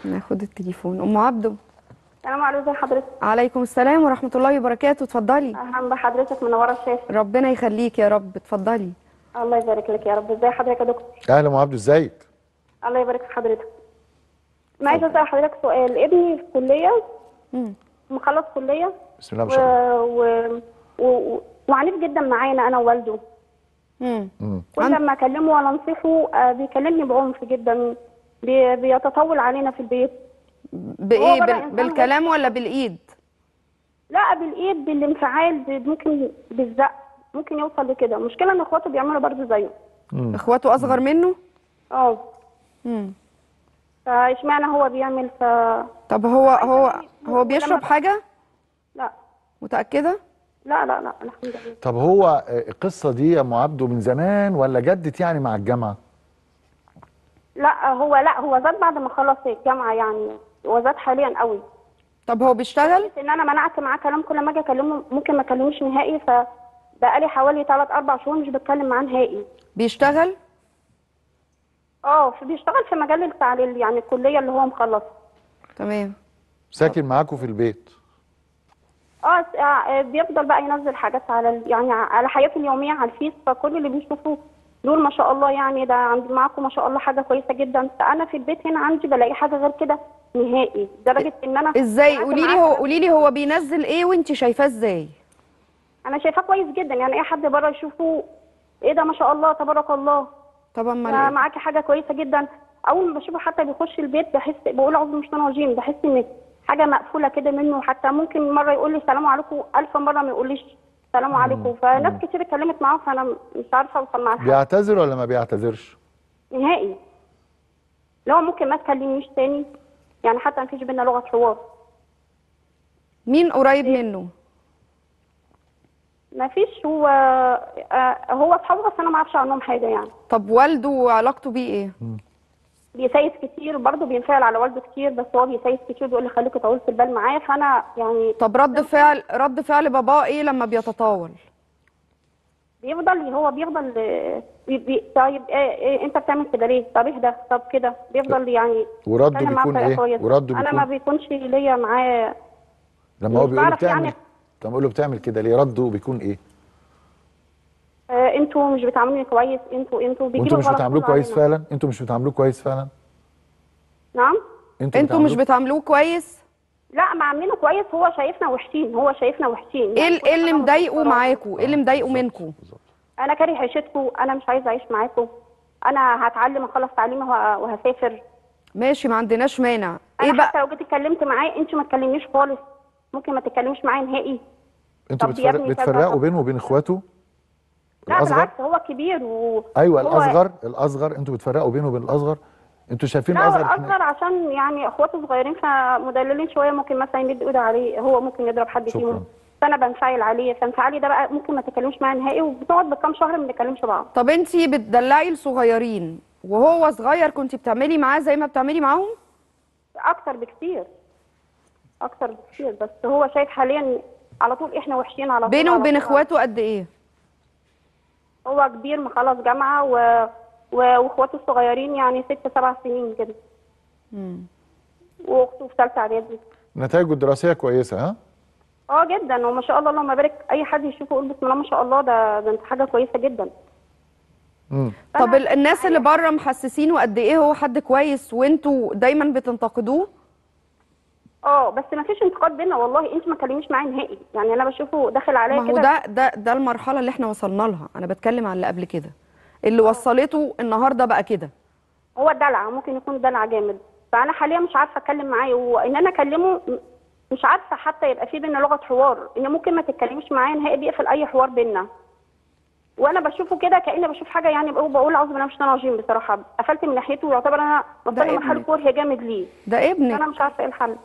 ناخد التليفون ام عبده السلام عليكم حضرتك عليكم السلام ورحمه الله وبركاته اتفضلي اهلا بحضرتك منوره الشاشه ربنا يخليك يا رب اتفضلي الله يبارك لك يا رب ازي حضرتك يا دكتور اهلا ام عبده ازيك الله يبارك في حضرتك معايا اسال حضرتك سؤال ابني في كليه مم. مخلص كليه بسم الله و... ما شاء الله و... و... و... وعنيف جدا معانا انا ووالده مم. مم. كل عن- لما اكلمه ولا انصحه آه، بيكلمني بعنف جدا بي... بيتطول علينا في البيت بايه هو بقى بال... إنسان بالكلام ولا بالايد لا بالايد بالانفعال ب- ممكن بالزق ممكن يوصل لكده المشكله ان اخواته بيعملوا برضه زيه اخواته اصغر منه اه مم. فاشمعنى هو بيعمل ف طب هو هو هو ولما بيشرب بقى- حاجه لا متاكده لا لا لا الحمد لله طب هو آه، القصه دي يا ام عبده من زمان ولا جدت يعني مع الجامعه لا هو لا هو زاد بعد ما خلص الجامعه يعني هو زاد حاليا قوي طب هو بيشتغل بس ان انا منعت معاه كلام كل ما اجي اكلمه ممكن ما اكلموش نهائي فبقالي حوالي 3 4 شهور مش بتكلم معاه نهائي بيشتغل اه في- بيشتغل في مجال التعليل يعني الكليه اللي هو مخلص تمام ساكن معاكم في البيت اه س- آه، بيفضل بقى ينزل حاجات على ال- يعني على حياته اليوميه على الفيس فكل اللي بيشوفوا دول ما شاء الله يعني ده عند معاكم ما شاء الله حاجه كويسه جدا فانا في البيت هنا عندي بلاقي حاجه غير كده نهائي لدرجه ان انا ازاي قعدت قولي لي معاه هو كلام- قولي لي هو بينزل ايه وانت شايفاه ازاي انا شايفاه كويس جدا يعني اي حد بره يشوفه ايه ده ما شاء الله تبارك الله طب ده امال معاكي حاجه كويسه جدا اول ما بشوفه حتى بيخش البيت بحس بقول اعوذ بالله من الشيطان الرجيم بحس ان حاجه مقفوله كده منه حتى ممكن مره يقول لي السلام عليكم الف مره ما يقوليش السلام عليكم فناس كتير اتكلمت معاه فانا مش عارفه اوصل مع الحل بيعتذر ولا ما بيعتذرش نهائي لو ممكن ما تكلمنيش تاني يعني حتى ما فيش بينا لغه حوار مين قريب منه ما فيش هو آه هو اصحابه بس انا ما اعرفش عنهم حاجه يعني طب والده وعلاقته بيه ايه بيسيس كتير برضه بينفعل على والده كتير بس هو بيسيس كتير بيقول لي خليكي طولت البال معايا فانا يعني طب رد فعل رد فعل باباه ايه لما بيتطاول بيفضل هو بيفضل آه، بي بي طيب إيه إيه انت بتعمل كده ليه؟ طب ايه ده؟ طب كده بيفضل يعني ورده يتكلم معاه بيكون بطريقة ايه كويسة. ورده انا ما بيكون بيكونش ليا معاه لما هو مش بيقول له بعرف بتعمل يعني- لما بيقول له بتعمل كده ليه رده بيكون ايه آه انتوا مش بتعاملوني كويس انتوا انتوا بيجي وانتوا له مش غلط بتعاملوه كله كويس علينا. فعلا انتوا مش بتعاملوه كويس فعلا نعم انتوا انتوا مش بتعاملوه- بتعاملوه كويس لا معاملينه كويس هو شايفنا وحشين هو شايفنا وحشين ايه يعني ال- كل ايه اللي حاجة مضايقه متوفرة. معاكوا ايه اللي مضايقه منكم انا كاره عيشتكم انا مش عايزه اعيش معاكم انا هتعلم اخلص تعليمي وه- وهسافر ماشي ما عندناش مانع انا ايه حتى بقى لو جيت اتكلمت معاه انت ما تكلمنيش خالص ممكن ما تتكلميش معايا نهائي انتوا طب يا بتفرق ابني كذا، بتفرقوا طب- بينه وبين اخواته لا الاصغر بالعكس هو كبير و ايوه هو- الاصغر الاصغر انتوا بتفرقوا بينه وبين الاصغر انتوا شايفين لا هو الاصغر الاصغر عشان يعني اخواته صغيرين فمدللين شويه ممكن مثلا يمد ايده عليه هو ممكن يضرب حد شكراً. فيهم فانا بنفعل عليه فانفعالي ده بقى ممكن ما تتكلمش معايا نهائي وبتقعد بكام شهر ما نتكلمش بعض طب انتي بتدلعي الصغيرين وهو صغير كنتي بتعملي معاه زي ما بتعملي معاهم اكتر بكتير اكتر بكتير بس هو شايف حاليا على طول احنا وحشين على طول بينه على وبين طول. اخواته قد ايه هو كبير مخلص جامعه و... و... واخواته الصغيرين يعني ست سبع سنين كده واخته في ثالثه اعدادي نتائجه الدراسيه كويسه ها اه جدا وما شاء الله اللهم بارك اي حد يشوفه يقول بسم الله ما شاء الله ده ده انت حاجه كويسه جدا امم طب فأنا ال- الناس اللي بره محسسينه قد ايه هو حد كويس وانتوا دايما بتنتقدوه اه بس ما فيش انتقاد بينا والله انت ما تكلميش معايا نهائي يعني انا بشوفه داخل عليا ما هو كده ده ده ده المرحله اللي احنا وصلنا لها انا بتكلم عن اللي قبل كده اللي وصلته النهارده بقى كده هو الدلع ممكن يكون دلع جامد فانا حاليا مش عارفه اتكلم معاه وان انا اكلمه م- مش عارفه حتى يبقى في بينا لغه حوار ان ممكن ما تتكلمش معايا نهائي بيقفل اي حوار بينا وانا بشوفه كده كاني بشوف حاجه يعني بقول بقول اعوذ بالله من الشيطان الرجيم بصراحه قفلت من ناحيته ويعتبر انا وصلت ابنك. لمرحله كره جامد ليه ده ابنك انا مش عارفه ايه الحل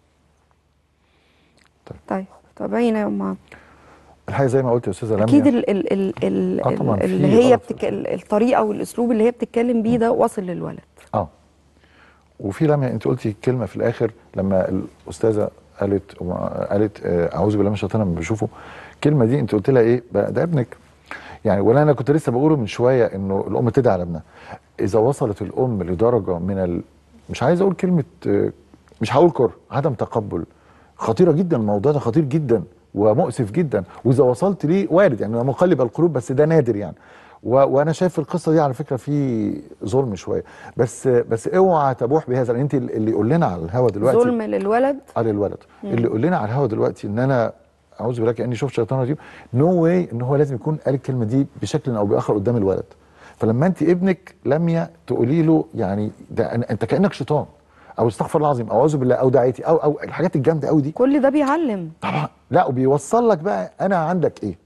طيب تابعينا يا ام عبد. الحقيقه زي ما قلت يا استاذه لميا اكيد ال ال ال ال آه طبعاً اللي في هي غلط في بتك... الطريقه والاسلوب اللي هي بتتكلم بيه ده واصل للولد اه وفي لميا انت قلتي كلمه في الاخر لما الاستاذه قالت قالت آه، اعوذ بالله من الشيطان لما بشوفه الكلمه دي انت قلت لها ايه بقى ده ابنك يعني ولا انا كنت لسه بقوله من شويه انه الام تدعي على ابنها اذا وصلت الام لدرجه من ال مش عايز اقول كلمه آه، مش هقول كره عدم تقبل خطيره جدا الموضوع ده خطير جدا ومؤسف جدا واذا وصلت ليه وارد يعني أنا مقلب القلوب بس ده نادر يعني و... وانا شايف في القصه دي على فكره في ظلم شويه بس بس اوعى تبوح بهذا لان انت اللي يقول لنا على الهوا دلوقتي ظلم للولد على الولد اللي يقول لنا على الهوا دلوقتي ان انا اعوذ بالله كاني شفت شيطان رجيم نو واي ان هو لازم يكون قال الكلمه دي بشكل او باخر قدام الولد فلما انت ابنك لميا تقولي له يعني ده أنا- انت كانك شيطان او استغفر الله العظيم او اعوذ بالله او دعيتي او او الحاجات الجامده قوي دي كل ده بيعلم طبعا لا وبيوصل لك بقى انا عندك ايه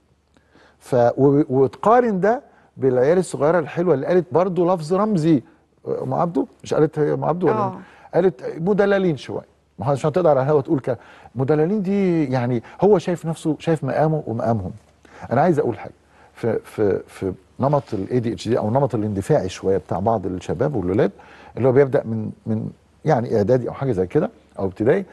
ف و- وتقارن ده بالعيال الصغيره الحلوه اللي قالت برضو لفظ رمزي ام عبده مش قالت هي ام عبده ولا آه. مين؟ قالت مدللين شويه ما هو عشان تقدر على الهوا تقول كده مدللين دي يعني هو شايف نفسه شايف مقامه ومقامهم انا عايز اقول حاجه في في في نمط الاي دي اتش دي او نمط الاندفاعي شويه بتاع بعض الشباب والولاد اللي هو بيبدا من من يعني اعدادي او حاجه زي كده او ابتدائي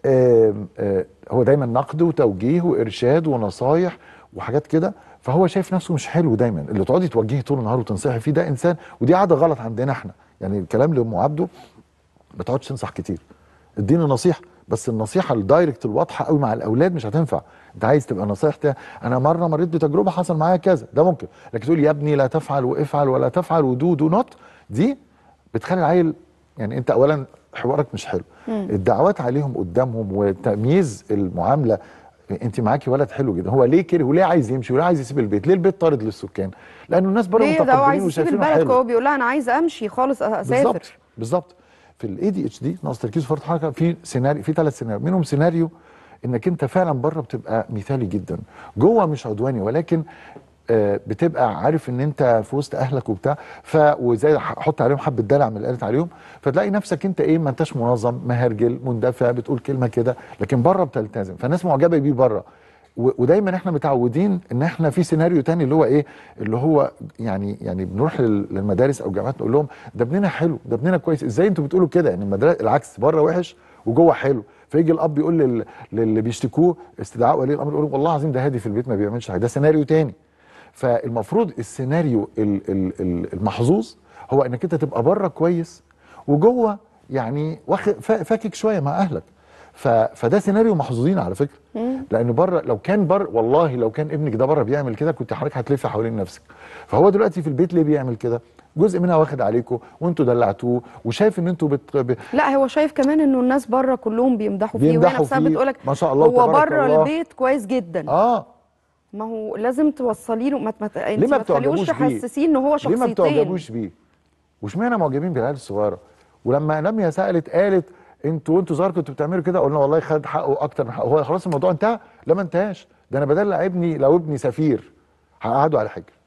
آم، آه، هو دايما نقد وتوجيه وارشاد ونصايح وحاجات كده فهو شايف نفسه مش حلو دايما اللي تقعدي توجهي طول النهار وتنصحي فيه ده انسان ودي عاده غلط عندنا احنا يعني الكلام لام عبده ما تقعدش تنصح كتير اديني نصيحه بس النصيحه الدايركت الواضحه قوي مع الاولاد مش هتنفع انت عايز تبقى نصيحتي انا مره مريت بتجربه حصل معايا كذا ده ممكن لكن تقول يا ابني لا تفعل وافعل ولا تفعل ودو دو نوت دي بتخلي العيل يعني انت اولا حوارك مش حلو الدعوات عليهم قدامهم وتمييز المعامله انت معاكي ولد حلو جدا هو ليه كره وليه عايز يمشي وليه عايز يسيب البيت ليه البيت طارد للسكان لانه الناس بره ليه ده هو متقبلين عايز يسيب وشايفينه البلد حلو هو بيقول لها انا عايز امشي خالص اسافر بالظبط بالظبط في الاي دي اتش دي نقص تركيز وفرط حركه في سيناريو في ثلاث سيناريو منهم سيناريو انك انت فعلا بره بتبقى مثالي جدا جوه مش عدواني ولكن آه، بتبقى عارف ان انت في وسط اهلك وبتاع ف وزي حط عليهم حبه دلع من اللي قالت عليهم فتلاقي نفسك انت ايه ما انتش منظم مهرجل مندفع بتقول كلمه كده لكن بره بتلتزم فالناس معجبه بيه بره و- ودايما احنا متعودين ان احنا في سيناريو تاني اللي هو ايه اللي هو يعني يعني بنروح لل- للمدارس او الجامعات نقول لهم ده ابننا حلو ده ابننا كويس ازاي انتوا بتقولوا كده يعني المدرسه العكس بره وحش وجوه حلو فيجي الاب يقول لل- للي بيشتكوه استدعاء ولي الامر يقول لهم والله العظيم ده هادي في البيت ما بيعملش حاجه ده سيناريو تاني فالمفروض السيناريو ال- ال- ال- المحظوظ هو انك انت تبقى بره كويس وجوه يعني واخد فا- فاكك شويه مع اهلك ف... فده سيناريو محظوظين على فكره لان بره لو كان بره والله لو كان ابنك ده بره بيعمل كده كنت حضرتك هتلف حوالين نفسك فهو دلوقتي في البيت ليه بيعمل كده جزء منها واخد عليكم وانتوا دلعتوه وشايف ان انتوا بت... ب... لا هو شايف كمان انه الناس بره كلهم بيمدحوا فيه وهي بيمدحوا نفسها فيه. بتقولك ما شاء الله هو وتبارك بره الله. البيت كويس جدا اه ما هو لازم توصلي له ما ما انت ليه ما ما تخليهوش بتعجبوش بيه؟ تحسسيه ان هو ليه ما شخصيتين بتعجبوش بيه واشمعنى معجبين بالعيال الصغيره ولما لميا سالت قالت انتوا وانتوا صغار كنتوا بتعملوا كده قلنا والله خد حقه اكتر من حقه هو خلاص الموضوع انتهى لا ما انتهاش ده انا بدلع ابني لو ابني سفير هقعده على حجر